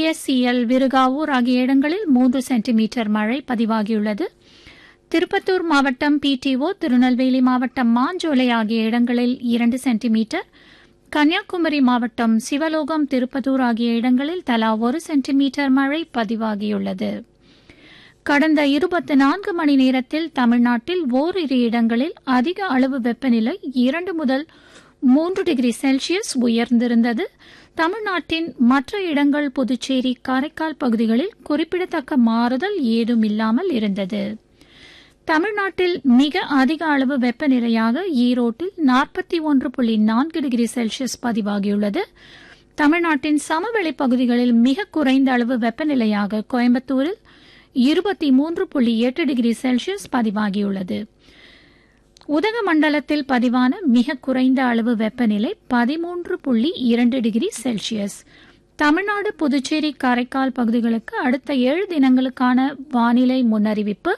KSCL Virugavur ஆகிய இடங்களில் மூன்று சென்டிமீட்டர் மழை பதிவாகியுள்ளது திருப்பத்தூர் மாவட்டம் பிடிஓ திருநெல்வேலி மாவட்டம் மாஞ்சோலை ஆகிய இடங்களில் இரண்டு சென்டிமீட்டர் கன்னியாகுமரி மாவட்டம் சிவலோகம் திருப்பத்தூர் ஆகிய இடங்களில் தலா ஒரு சென்டிமீட்டர் மழை பதிவாகியுள்ளது கடந்த இருபத்தி நான்கு மணி நேரத்தில் தமிழ்நாட்டில் ஓரிரு இடங்களில் அதிக அளவு வெப்பநிலை இரண்டு முதல் மூன்று டிகிரி செல்சியஸ் உயர்ந்திருந்தது தமிழ்நாட்டின் மற்ற இடங்கள் புதுச்சேரி காரைக்கால் பகுதிகளில் குறிப்பிடத்தக்க மாறுதல் ஏதும் இல்லாமல் இருந்தது தமிழ்நாட்டில் மிக அதிக அளவு வெப்பநிலையாக ஈரோட்டில் நாற்பத்தி ஒன்று புள்ளி நான்கு டிகிரி செல்சியஸ் பதிவாகியுள்ளது தமிழ்நாட்டின் சமவெளி பகுதிகளில் மிக குறைந்த அளவு வெப்பநிலையாக கோயம்புத்தூரில் இருபத்தி மூன்று புள்ளி எட்டு டிகிரி செல்சியஸ் பதிவாகியுள்ளது உதகமண்டலத்தில் பதிவான மிக குறைந்த அளவு வெப்பநிலை பதிமூன்று புள்ளி இரண்டு டிகிரி செல்சியஸ் தமிழ்நாடு புதுச்சேரி காரைக்கால் பகுதிகளுக்கு அடுத்த ஏழு தினங்களுக்கான வானிலை முன்னறிவிப்பு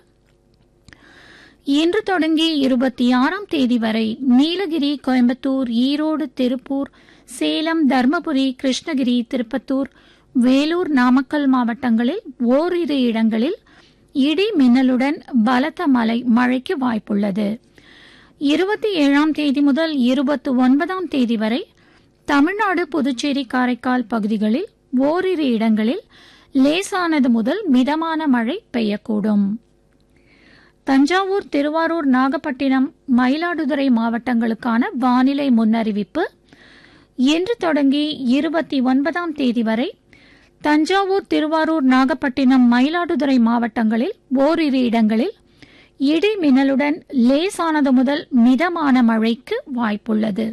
இன்று தொடங்கி இருபத்தி ஆறாம் தேதி வரை நீலகிரி கோயம்புத்தூர் ஈரோடு திருப்பூர் சேலம் தருமபுரி கிருஷ்ணகிரி திருப்பத்தூர் வேலூர் நாமக்கல் மாவட்டங்களில் ஓரிரு இடங்களில் இடி மின்னலுடன் பலத்த மழை மழைக்கு வாய்ப்புள்ளது இருபத்தி ஏழாம் தேதி முதல் இருபத்தி ஒன்பதாம் தேதி வரை தமிழ்நாடு புதுச்சேரி காரைக்கால் பகுதிகளில் ஓரிரு இடங்களில் லேசானது முதல் மிதமான மழை பெய்யக்கூடும் தஞ்சாவூர் திருவாரூர் நாகப்பட்டினம் மயிலாடுதுறை மாவட்டங்களுக்கான வானிலை முன்னறிவிப்பு இன்று தொடங்கி இருபத்தி ஒன்பதாம் தேதி வரை தஞ்சாவூர் திருவாரூர் நாகப்பட்டினம் மயிலாடுதுறை மாவட்டங்களில் ஓரிரு இடங்களில் இடி மின்னலுடன் லேசானது முதல் மிதமான மழைக்கு வாய்ப்புள்ளது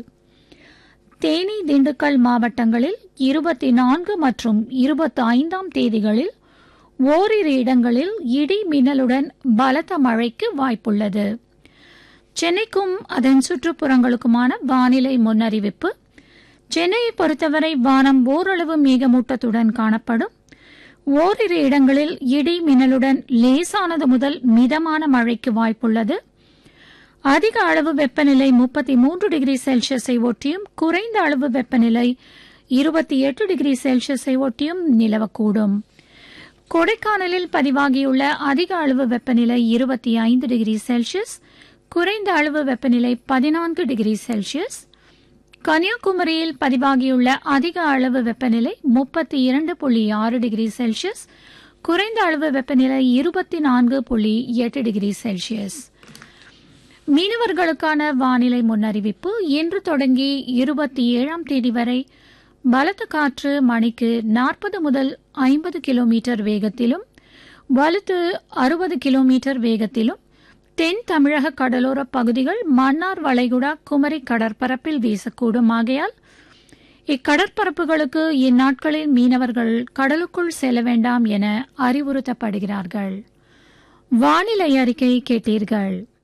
தேனி திண்டுக்கல் மாவட்டங்களில் இருபத்தி நான்கு மற்றும் இருபத்தி ஐந்தாம் தேதிகளில் ஓரிரு இடங்களில் இடி மின்னலுடன் பலத்த மழைக்கு வாய்ப்புள்ளது சென்னைக்கும் அதன் சுற்றுப்புறங்களுக்குமான வானிலை முன்னறிவிப்பு சென்னையை பொறுத்தவரை வானம் ஓரளவு மேகமூட்டத்துடன் காணப்படும் ஓரிரு இடங்களில் இடி மின்னலுடன் லேசானது முதல் மிதமான மழைக்கு வாய்ப்புள்ளது அதிக அளவு வெப்பநிலை முப்பத்தி மூன்று டிகிரி செல்சியஸை ஒட்டியும் குறைந்த அளவு வெப்பநிலை இருபத்தி எட்டு டிகிரி செல்சியஸை ஒட்டியும் நிலவக்கூடும் கொடைக்கானலில் பதிவாகியுள்ள அதிக அளவு வெப்பநிலை இருபத்தி ஐந்து டிகிரி செல்சியஸ் குறைந்த அளவு வெப்பநிலை பதினான்கு டிகிரி செல்சியஸ் கன்னியாகுமரியில் பதிவாகியுள்ள அதிக அளவு வெப்பநிலை முப்பத்தி இரண்டு புள்ளி ஆறு டிகிரி செல்சியஸ் குறைந்த அளவு வெப்பநிலை இருபத்தி நான்கு புள்ளி எட்டு டிகிரி செல்சியஸ் மீனவர்களுக்கான வானிலை முன்னறிவிப்பு இன்று தொடங்கி இருபத்தி ஏழாம் தேதி வரை பலத்த காற்று மணிக்கு நாற்பது முதல் ஐம்பது கிலோமீட்டர் வேகத்திலும் வலுத்து அறுபது கிலோமீட்டர் வேகத்திலும் தென் தமிழக கடலோர பகுதிகள் மன்னார் வளைகுடா குமரி கடற்பரப்பில் வீசக்கூடும் ஆகையால் இக்கடற்பரப்புகளுக்கு இந்நாட்களில் மீனவர்கள் கடலுக்குள் செல்ல வேண்டாம் என அறிவுறுத்தப்படுகிறார்கள் வானிலை அறிக்கை கேட்டீர்கள்